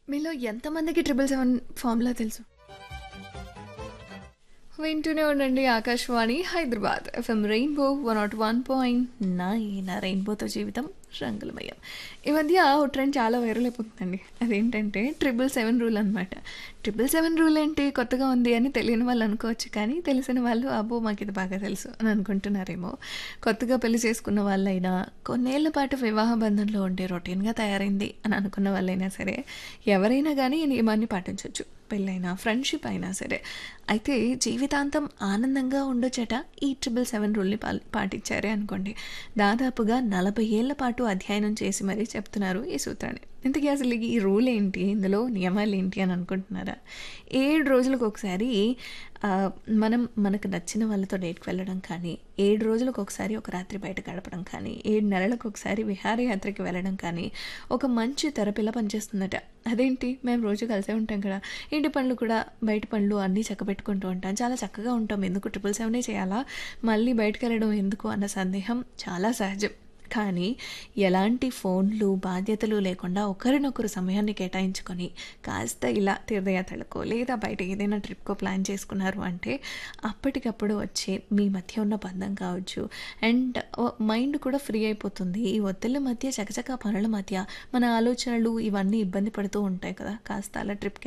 మీలో ఎంతమందికి triple seven formula తెలుసు వింటూనే ఉండండి Akashvani Hyderabad FM rainbow one nought one point nine రెయిన్బోతో జీవితం రంగులమయం ఈ మధ్య ఓ ట్రెండ్ చాలా వైరల్ అయిపోతుందండి అదేంటంటే ట్రిపుల్ సెవెన్ రూల్ అనమాట ట్రిపుల్ సెవెన్ రూల్ ఏంటి కొత్తగా ఉంది అని తెలియని వాళ్ళు అనుకోవచ్చు కానీ తెలిసిన వాళ్ళు అబ్బో మాకు ఇది బాగా తెలుసు అని అనుకుంటున్నారేమో కొత్తగా పెళ్లి చేసుకున్న వాళ్ళైనా కొన్నేళ్ల పాటు వివాహ బంధంలో ఉండే రొటీన్గా తయారైంది అని అనుకున్న వాళ్ళైనా సరే ఎవరైనా కానీ ఈ నియమాన్ని పాటించవచ్చు పెళ్ళైనా ఫ్రెండ్షిప్ అయినా సరే అయితే జీవితాంతం ఆనందంగా ఉండొచ్చట ఈ ట్రిపుల్ సెవెన్ రూల్ని పా పాటించారే అనుకోండి దాదాపుగా నలభై ఏళ్ల పాటు అధ్యయనం చేసి మరీ చెప్తున్నారు ఈ సూత్రాన్ని ఇంతకీ అసలు ఈ రూల్ ఏంటి ఇందులో నియమాలు ఏంటి అని అనుకుంటున్నారా ఏడు రోజులకు ఒకసారి ఆ, మనం మనకు నచ్చిన వాళ్ళతో డేట్కి వెళ్ళడం కానీ ఏడు రోజులకు ఒకసారి ఒక రాత్రి బయట గడపడం కానీ ఏడు నెలలకు ఒకసారి విహారయాత్రకి వెళ్ళడం కానీ ఒక మంచి థెరపీలా పనిచేస్తుందట అదేంటి మేము రోజు కలిసే ఉంటాం కదా ఇంటి పనులు కూడా బయట పనులు అన్నీ చక్కబెట్టుకుంటూ ఉంటాం చాలా చక్కగా ఉంటాం ఎందుకు ట్రిపుల్ సెవెనే చేయాలా మళ్ళీ బయటకు వెళ్ళడం ఎందుకు అన్న సందేహం చాలా సహజం కానీ ఎలాంటి ఫోన్లు బాధ్యతలు లేకుండా ఒకరినొకరు సమయాన్ని కేటాయించుకొని కాస్త ఇలా తీర్థయాత్రలకో లేదా బయట ఏదైనా ట్రిప్కో ప్లాన్ చేసుకున్నారు అంటే అప్పటికప్పుడు వచ్చే మీ మధ్య ఉన్న బంధం కావచ్చు అండ్ మైండ్ కూడా ఫ్రీ అయిపోతుంది ఈ ఒత్తిళ్ళ మధ్య చకచక పనుల మధ్య మన ఆలోచనలు ఇవన్నీ ఇబ్బంది పడుతూ ఉంటాయి కదా కాస్త అలా ట్రిప్కి